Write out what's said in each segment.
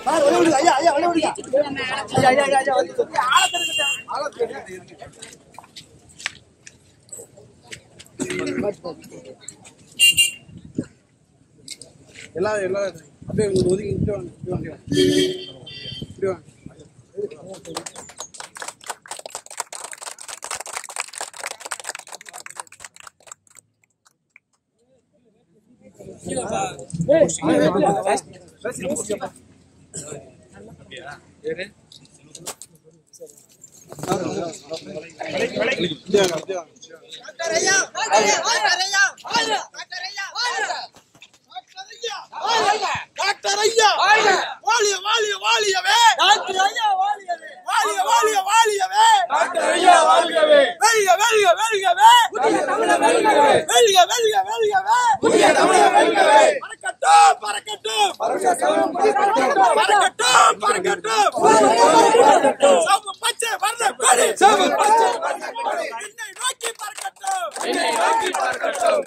Sir வழி விடுங்க ஐயா ஐயா வழி விடுங்க ஐயா ஐயா ஐயா ஐயா வந்து ஆளை தடுக்கட்டும் ஆளை தடுக்கட்டும் எல்லாரும் எல்லாரும் அப்படியே உங்களுக்கு ஒதுங்கி இங்கிட்டு வாங்க இப்படி வாங்க இப்படி வாங்க இப்படி வாங்க இப்படி வாங்க டாக்டர் ஐயா வாலிய வாலிய வாலியவே டாக்டர் ஐயா வாலியவே வாலிய வாலிய வாலியவே டாக்டர் ஐயா வாலியவே வெல்க வெல்க வெல்கவே புதிய தமிழக வெல்கவே வெல்க வெல்க வெல்கவே புதிய தமிழக வெல்கவே பறக்கட்டும் பறக்கட்டும் பறக்கட்டும் பறக்கட்டும் பறக்கட்டும் சவுக்கு பச்சை வர்ண கொடி சவுக்கு பச்சை வர்ண கொடி என்னை நோக்கி பறக்கட்டும் என்னை நோக்கி பறக்கட்டும்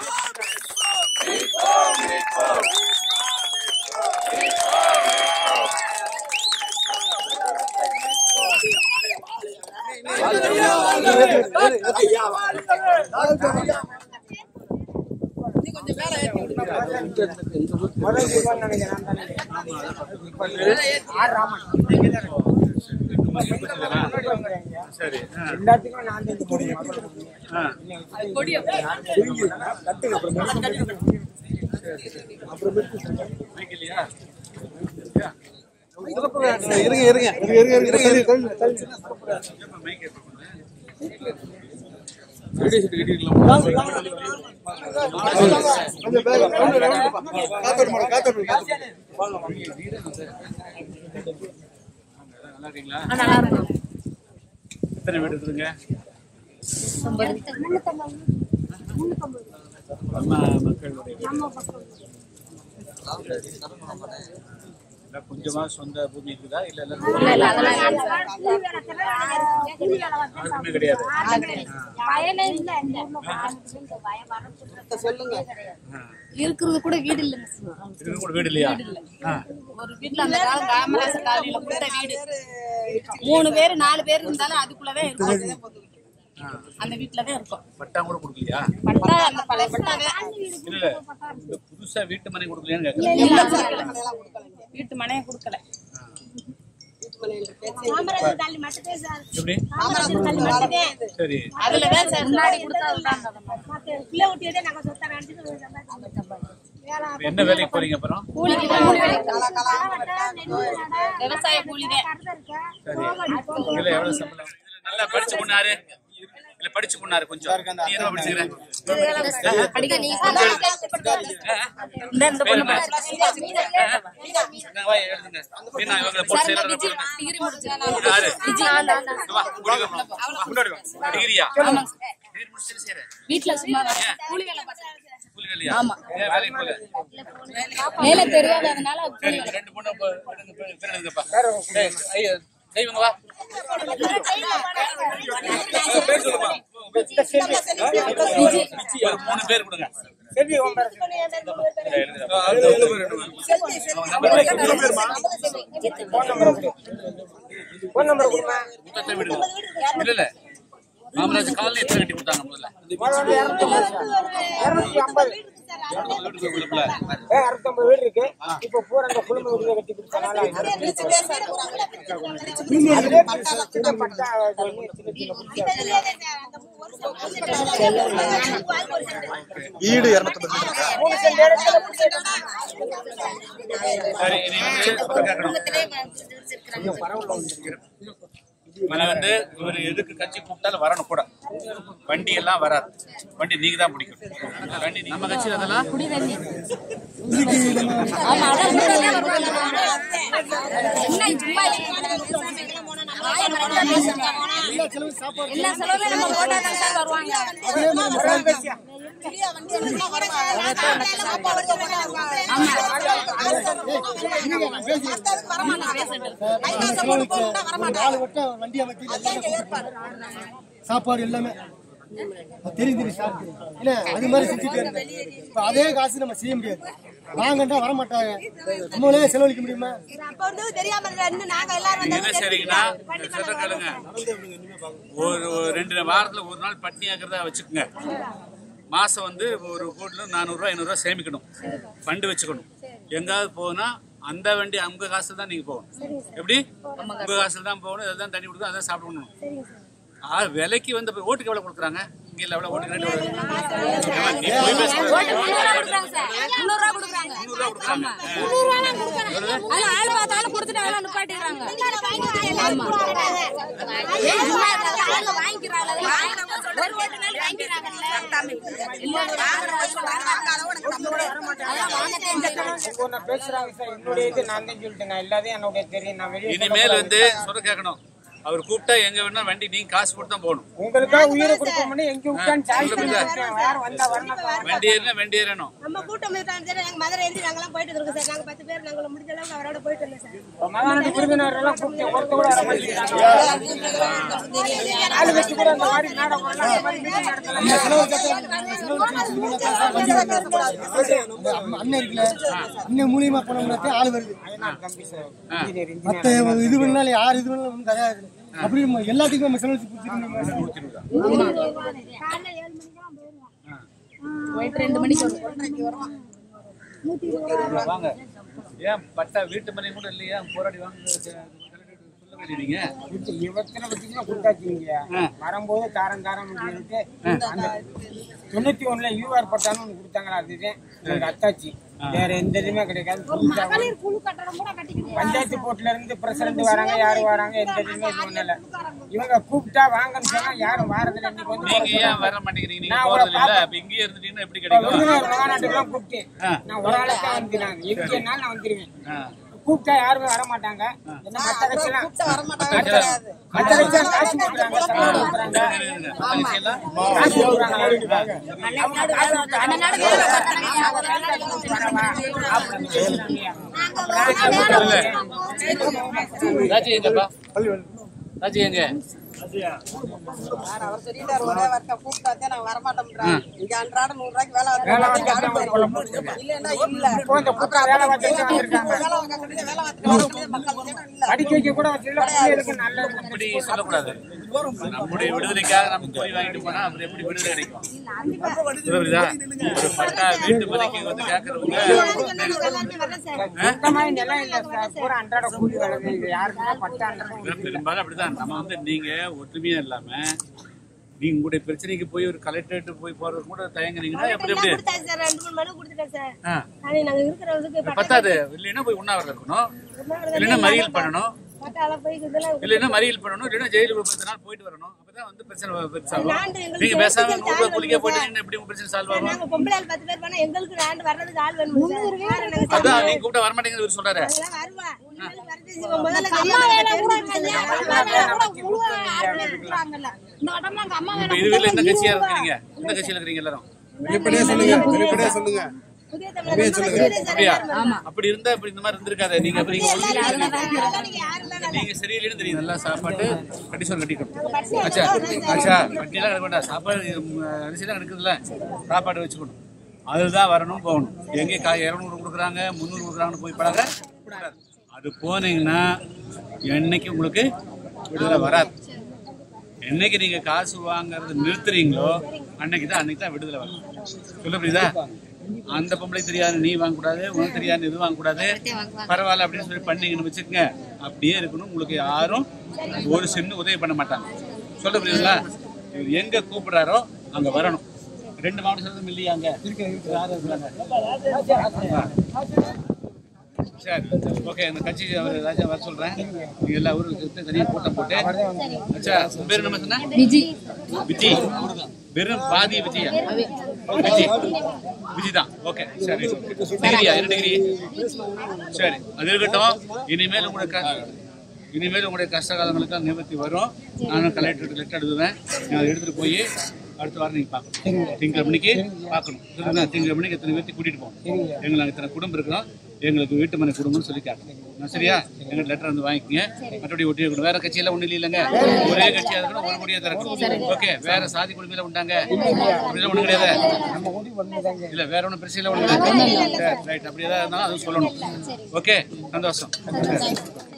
இருங்க இருங்க இருங்க இருங்க இருங்க கொஞ்சம் பேர் காத்தோடு மாடு காத்தோடு நல்லா இருக்கீங்களா எத்தனை வீடு இருக்குதுங்க அம்மா மக்களுடைய இல்ல கொஞ்சமா சொந்த பூமி இருக்குதா இல்ல எல்லாம் யாருக்குமே கிடையாது இருக்கிறது கூட வீடு இல்லைங்க இதுக்கு கூட வீடு இல்லையா ஆ. ஒரு வீட்டுல அந்த காலம் காமராசர் காலனியில கொடுத்த வீடு மூணு பேர் நாலு பேர் இருந்தாலும் அதுக்குள்ளதான் இருக்கும் அந்த வீட்டுலதான் இருக்கும் பட்டா கூட கொடுக்கலையா பட்டா அந்த பழைய பட்டாவே இல்ல இல்ல இந்த புதுசா வீட்டு மனை கொடுக்கலையான்னு கேக்குறேன் வீட்டு மனையை கொடுக்கல எப்படி சரி அதுலதான் சார் முன்னாடி கொடுத்ததுதான் இப்ப என்ன வேலைக்கு போறீங்க அப்புறம் கூலிக்கு தான் மூணு வேலைக்கு. விவசாய கூலிதான் சரி இதுல எவ்வளவு சம்பளம் இதுல நல்லா படிச்ச பொண்ணாரு இல்ல படிச்ச பொண்ணாரு கொஞ்சம் நீ என்ன படிச்சுக்கிறேன் படிக்க நீ இந்த இந்த பொண்ணு இந்தாங்க, வா, எழுதுங்க. மீனா, இவங்களை போட்டு செயலாளரை போடுங்க. டிகிரி முடிச்சிருக்காங்க யாரு? வா, முன்னாடி வா. வா, முன்னாடி வா. டிகிரியா? டிகிரி முடிச்சிட்டு செய்றேன். வீட்டுல சும்மா கூலி வேலை பார்த்தா கூலி வேலையா? ஏன் வேலைக்கு போகல? வேலை தெரியாததுனால சரி, ரெண்டு பொண்ணு இப்ப எடுங்க, பேர் பேர் எழுதுங்கப்பா. டேய், ஐயா, டேய், இவங்க வா. பேர் சொல்லுப்பா. ஒரு மூணு பேர் கொடுங்க. இதை எழுதுடா. முத்தத்தை விடுங்க. இல்ல, இல்ல. காமராஜ் காலனி எத்தனை கட்டி கொடுத்தாங்க முதல்ல வீட்டுக்கு வீட்டுக்குள்ள. அறுபத்தொன்பது வீடு இருக்கு இப்ப பூரா அந்த குடும்ப வீடு கட்டி கொடுத்தனால அதுவே சின்ன பட்டா இது வந்து சின்ன சின்ன ஈடு இருநூத்தி மூணு சென்ட் இடத்துல கொடுத்தா சரி, இனி வந்து சொல்ல கேட்கணும். மன வந்து இவர் எதுக்கு கட்சி கூப்பிட்டாலும் வரணும் கூட வண்டி எல்லாம் வராது வண்டி நீங்க தான் பிடிக்கும் வண்டி நம்ம கட்சி அதெல்லாம் ஆமா அதான் முன்னாடியே வருவாங்க. என்ன சும்மா எல்லா செலவுமே நம்ம போட்டாதான் சார் வருவாங்க நாலு வட்டம் வண்டி அமைச்சு எல்லாமே கொடுத்துருப்பாங்க. சாப்பாடு எல்லாமே அது தெரியும் தெரியும் சார் இல்ல அது மாதிரி செஞ்சுட்டே இருக்கு இப்ப அதே காசு நம்ம செய்ய முடியாது வாங்கண்டா வர மாட்டாங்க நம்மளே செலவழிக்க முடியுமா அப்ப வந்து தெரியாம இருந்தா இன்னும் நாங்க எல்லாரும் என்ன வந்தா செய்றீங்கன்னா கண்டிப்பா சொல்ற நாங்க கேளுங்க ஒரு ஒரு ரெண்டு வாரத்துல ஒரு நாள் பட்னி ஆக்கிறதா வச்சுக்கோங்க மாசம் வந்து ஒரு கோட்ல நானூறுரூவா ஐநூறுரூவா சேமிக்கணும் ஃபண்டு வச்சுக்கணும் எங்காவது போனா அந்த வண்டி உங்க காசு தான் நீங்க போகணும் எப்படி உங்க காசுல தான் போகணும் இதெல்லாம் தண்ணி கொடுக்கணும் அதான் சாப்பிடணும் ஆ, விலைக்கு வந்து இப்ப ஓட்டுக்கு எவ்வளவு கொடுக்குறாங்க இங்க இல்ல எவ்வளவு ஓட்டுக்கு ரேட் எவ்வளவு ஏம்மா, நீ போய் பேசக்கூடாது. முந்நூறுரூவா கொடுக்குறாங்க முந்நூறு ரூபா கொடுக்குறாங்க அது ஆள் பார்த்தாலும் கொடுத்துட்டு அதெல்லாம் நிப்பாட்டிடுறாங்க ஒரு ஓட்டு நாள் வாங்கிக்கிறாங்கல்ல இல்ல இப்போ நான் பேசுறாங்க சார் என்னுடைய இது நான் தான் சொல்லிட்டேன் நான் எல்லாத்தையும் என்னுடைய தெரியும் நான் வெளியே இனிமேல் வந்து சொல்ல கேட்கணும் அவர் கூப்பிட்டா எங்க வேணா வண்டி நீங்க காசு போட்டு தான் போகணும் உங்களுக்கா உயிரை கொடுப்போம்னு எங்க விட்டான்னு சாய்ஸ் வேற வந்தா வரணும் வண்டி ஏறினா வண்டி ஏறணும் நம்ம கூட்டம் இருக்காங்க சார் நாங்க மதுரை எழுதி நாங்கெல்லாம் போயிட்டு இருக்கோம் சார் நாங்க பத்து பேர் நாங்க முடிஞ்ச அளவுக்கு அவரோட போயிட்டு வந்தோம் சார் மகாநாடு விருந்தினர் எல்லாம் கூப்பிட்டு ஒருத்த கூட வர மாட்டேங்கிறாங்க ஆளு வச்சு கூட அந்த மாதிரி மேடம் எல்லாம் அந்த மாதிரி மீட்டிங் அந்த அம்ம- அண்ணன் இருக்குல்ல அண்ணன் மூலியமா போனோம்னா ஆள் வருது தம்பி சார் இன்ஜினியர் மத்த இது பண்ணாலும் யார் இது பண்ணாலும் ஒண்ணும் கிடையாது அப்படி நம்ம எல்லாத்துக்கும் நம்ம செலவழிச்சு கொடுத்துருந்தோம் போயிட்டு ரெண்டு மணிக்கு வருவோம் வாங்க ஏன் பட்டா வீட்டு மனை கூட இல்லையா போராடி வாங்க சொல்ல வேண்டியீங்க இவத்துல பத்தினா கொடுத்தாச்சுங்க வரும்போது தாரம் தாரம் சொல்லிட்டு அந்த தொண்ணூத்தி ஒண்ணுல யூஆர் பட்டான்னு ஒண்ணு கொடுத்தாங்களா அதுதான் எனக்கு அத்தாச்சி வேற எந்த இதுவுமே கிடைக்காது புதுசா ஒரு பஞ்சாயத்து போர்ட்ல இருந்து பிரசிடண்ட் வராங்க யாரு வராங்க எந்த இதுவுமே இது பண்ணல இவங்க கூப்பிட்டா வாங்கன்னு சொன்னா யாரும் வாரதுல இன்னைக்கு வந்து நீங்க ஏன் வர மாட்டேங்கிறீங்க நீங்க நான் போறது உங்களை இல்ல அப்ப இங்கேயே இருந்துட்டீங்கன்னா எப்படி கிடைக்கும் விருதுநகர் மாநாட்டுக்கெல்லாம் கூப்பிட்டு நான் ஒரு ஆளை தான் வந்து நான் எங்கேனாலும் நான் வந்துருவேன் ஆ. கூப்பிட்டா யாருமே வர மாட்டாங்க என்ன மத்த கட்சியெல்லாம் மத்த கட்சியெல்லாம் காசு கொடுக்குறாங்க சம்பளம் கொடுக்குறாங்க இருங்க, மத்த விஷயம்லாம் காசு கொடுக்குறாங்க அவங்க காசு கொடுத்து அண்ணனாடு வேலை பார்த்தாங்க அப்படின்னு பேசுறாங்க. ராஜி எங்கப்பா ராஜி எங்க அவர் சொல்லிட்டாரு ஒரே வார்த்தை கூப்பிட்டாத்தே நாங்க வரமாட்டோம்ன்றாங்க இங்க அன்றாட நூறு ரூபாய்க்கு வேலை வேலை வாங்க வாங்க கொள்ள முடியும். இல்லன்னா இல்ல இப்போ இந்த புத்தா வேலை பார்த்துட்டு வந்திருக்காங்க வேலை வாங்க வேலை வாங்க மக்கள் தேடம் இல்ல படிக்க வைக்க கூட வச்சுல பிள்ளைகளுக்கு நல்ல அப்படி சொல்லக்கூடாது நம்முடைய விடுதலைக்காக நம்ம கூலி வாங்கிட்டு போனா அப்புறம் எப்படி விடுதலை கிடைக்கும் புரியுதா? ஒரு பட்டா வீட்டு மதிக்கு வந்து கேட்கறவங்க எல்லாருமே வரல சார் சுத்தமா நிலம் இல்ல சார் பூரா அன்றாட கூலி வேலை தான். இது யாருக்குமே பட்டா அன்றாட பெரும்பாலும் அப்படிதான் நம்ம வந்து நீங்க ஒற்றுமையா இல்லாம நீங்க உங்களுடைய பிரச்சனைக்கு போய் ஒரு கலெக்டரேட் போய் போறது கூட தயங்குனீங்கன்னா எப்படி எப்படி கொடுத்தாச்சு சார் ரெண்டு மூணு மனு கொடுத்துட்டேன் சார் ஆ. ஆனா நாங்க இருக்கிறதுக்கு பட்டா பத்தாது இல்லைன்னா போய் உண்ணாவிரதம் இருக்கணும் இல்லைன்னா மறியல் பண்ணணும் பட்டால போய் இதெல்லாம் இல்லைன்னா மறியல் பண்ணணும் இல்லைன்னா ஜெயிலுக்கு ஒரு பத்து நாள் போயிட்டு வரணும் அப்பதான் வந்து பிரச்சனை பெருசாகும் நாண்டு எங்களுக்கு நீங்க பேசாம எங்களுக்கு நூறு ரூபாய் ஆள் குளிக்க வேணும் போயிட்டு சார். நின்னு எப்படி உங்க பிரச்சனை சால்வ் ஆகும் நாங்க பொம்பளை ஆள் பத்து பேர் பண்ணா எங்களுக்கு ஆண்டு வர்றதுக்கு ஆள் வேணும் சார் யாரை நாங்க அதான் நீங்க கூப்பிட்ட வரமாட்டேங்குது இவர் சொல்றாரு அதெல்லாம் வருவா இனிமேல் வரது இவன் முதல்ல அம்மா வேலை கூட இந்த வட்டம்லாம் எங்க அம்மா இப்ப இது வீட்டுல எந்த கட்சியா இருக்கிறீங்க எந்த கட்சியில இருக்கிறீங்க எல்லாரும் வெளிப்படையா சொல்லுங்க வெளிப்படையா சொல்லுங்க புதிய தமிழர் சார் அப்படியா அப்படி இருந்தா இப்படி இந்த மாதிரி இருந்திருக்காது நீங்க அப்படி நீங்க ஒழுங்கா நீங்க யாருமே நீங்க சரியில்லைன்னு தெரியும் நல்லா சாப்பாட்டு கட்டி சோறு கட்டிக்கணும் ஆச்சா ஆச்சா கட்டிலாம் கிடைக்க வேண்டாம் சாப்பாடு அரிசிலாம் கிடைக்குதுல்ல சாப்பாடு வச்சுக்கணும் அதுதான் வரணும் போகணும் எங்கே கா இரநூறு கொடுக்குறாங்க முந்நூறு கொடுக்குறாங்கன்னு போய் பழக கூடாது அது போனீங்கன்னா என்னைக்கு உங்களுக்கு விடுதலை வராது என்னைக்கு நீங்க காசு வாங்குறது நிறுத்துறீங்களோ அன்னைக்கு தான் அன்னைக்கு தான் விடுதலை வரும் சொல்ல புரியுதா அந்த பொம்பளை தெரியாது நீ வாங்கக்கூடாது உனக்கு தெரியாது இது வாங்கக்கூடாது பரவாயில்ல அப்படின்னு சொல்லி பண்ணீங்கன்னு வச்சுக்கோங்க அப்படியே இருக்கணும் உங்களுக்கு யாரும் ஒரு சின்ன உதவி பண்ண மாட்டாங்க சொல்ல புரியுதுங்களா இவர் எங்க கூப்பிடுறாரோ அங்க வரணும் ரெண்டு மாவட்ட சதவீதம் இல்லையா அங்க யாரு இருக்கிறாங்க? சரி ஓகே அந்த கட்சி அவர் ராஜா வர சொல்றேன் நீங்க எல்லா ஊருக்கு தனியாக கூட்டம் போட்டு அச்சா உன் பேர் என்ன சொன்ன விஜி விஜி வெறும் பாதி விஜயா விஜி விஜி தான் ஓகே சரி டிகிரியா என்ன டிகிரி சரி அது இருக்கட்டும் இனிமேல் உங்களுக்கு க- இனிமேல் உங்களுடைய கஷ்ட காலங்களுக்கு நிவர்த்தி வரும் நானும் கலெக்டருக்கு லெட்டர் எழுதுவேன் நான் அதை எடுத்துட்டு போய் அடுத்த வாரம் நீங்க பார்க்கணும் திங்கள் மணிக்கு பார்க்கணும் சரிங்களா? திங்கள் மணிக்கு எத்தனை பேர்த்தி கூட்டிட்டு போகணும் எங்களை நாங்கள் இத்தனை குடும்பம் இருக்கிறோம் எங்களுக்கு வீட்டு மனை கொடுங்கன்னு சொல்லி கேட்கணும் சரியா எங்களுக்கு லெட்டர் வந்து வாங்கிக்கங்க மற்றபடி ஒட்டி இருக்கணும் வேற கட்சியெல்லாம் ஒன்றும் இல்லைங்க ஒரே கட்சியாக இருக்கணும் ஒரு கொடியாக திறக்கணும் ஓகே வேற சாதி குடும்பம் உண்டாங்க அப்படிலாம் ஒன்றும் கிடையாது நம்ம கூட்டி பண்ணுதாங்க இல்ல வேற ஒன்றும் பிரச்சனை இல்லை ஒன்றும் ரைட் அப்படி ஏதாவது இருந்தாலும் அதுவும் சொல்லணும் ஓகே சந்தோஷம்